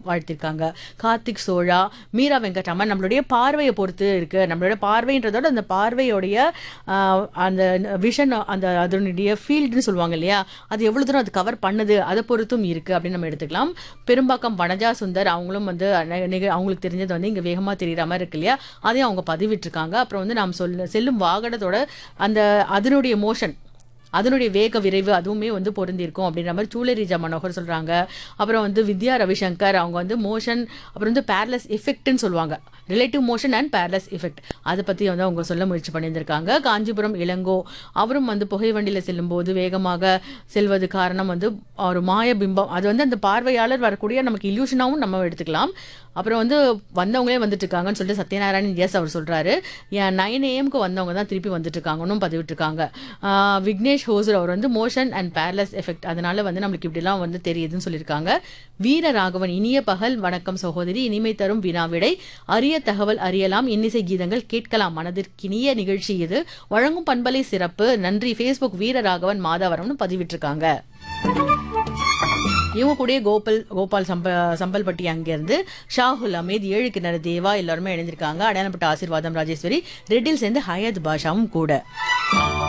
வாழ்த்திருக்காங்க கார்த்திக் சோழா மீரா வெங்கட்ராமன் நம்மளுடைய பார்வையை பொறுத்து இருக்கு நம்மளுடைய பார்வைன்றதோட அந்த பார்வையோடைய ஆஹ், அந்த விஷன் அந்த அதனுடைய ஃபீல்டுன்னு சொல்லுவாங்க இல்லையா அது எவ்வளவு தூரம் அது கவர் பண்ணுது அதை பொறுத்தும் இருக்கு அப்படின்னு நம்ம எடுத்துக்கலாம் பெரும்பாக்கம் வனஜா சுந்தர் அவங்களும் வந்து நெ- நிக- அவங்களுக்கு தெரிஞ்சது வந்து இங்க வேகமா தெரியுற மாதிரி இருக்கு இல்லையா அதையும் அவங்க பதிவிட்டிருக்காங்க அப்புறம் வந்து நாம் சொல்ல செல்லும் வாகனத்தோட அந்த அதனுடைய மோஷன் அதனுடைய வேக விரைவு அதுவுமே வந்து பொருந்திருக்கும் அப்படின்ற மாதிரி சூளரிஜா மனோகர் சொல்றாங்க அப்புறம் வந்து வித்யா ரவிசங்கர் அவங்க வந்து மோஷன் அப்புறம் வந்து பேரலஸ் எஃபெக்ட்னு சொல்லுவாங்க relative motion and parallax effect அதை பத்தி வந்து அவங்க சொல்ல முயற்சி பண்ணியிருந்திருக்காங்க காஞ்சிபுரம் இளங்கோ அவரும் வந்து புகை வண்டியில செல்லும்போது வேகமாக செல்வது காரணம் வந்து ஒரு மாய பிம்பம் அது வந்து அந்த பார்வையாளர் வரக்கூடிய நமக்கு இல்யூஷனாவும் நம்ம எடுத்துக்கலாம் அப்புறம் வந்து வந்தவங்களே வந்துட்டு இருக்காங்கன்னு சொல்லிட்டு சத்யநாராயணன் எஸ் அவர் சொல்றாரு ஏன் நைன் ஏஎம்க்கு வந்தவங்க தான் திருப்பி வந்துட்டு இருக்காங்கன்னு பதிவிட்டிருக்காங்க ஆஹ் விக்னேஷ் ஹோசர் அவர் வந்து மோஷன் அண்ட் பேரலஸ் எஃபெக்ட் அதனால வந்து நம்மளுக்கு இப்படிலாம் வந்து தெரியுதுன்னு சொல்லியிருக்காங்க வீர ராகவன் இனிய பகல் வணக்கம் சகோதரி இனிமை தரும் வினாவிடை அரிய தகவல் அறியலாம் இன்னிசை கீதங்கள் கேட்கலாம் மனதிற்கினிய நிகழ்ச்சி இது வழங்கும் பண்பலை சிறப்பு நன்றி ஃபேஸ்புக் வீர ராகவன் மாதாவரம்னு பதிவிட்டிருக்காங்க இவங்க கூடயே கோபால் கோபால் சம்ப சம்பல்பட்டி அங்கிருந்து ஷாகுல் அமீத் ஏழு கிணறு தேவா எல்லாருமே இணைந்திருக்காங்க அடையாளப்பட்ட ஆசீர்வாதம் ராஜேஸ்வரி ரெட்டில் சேர்ந்து ஹயத் பாஷாவும் கூட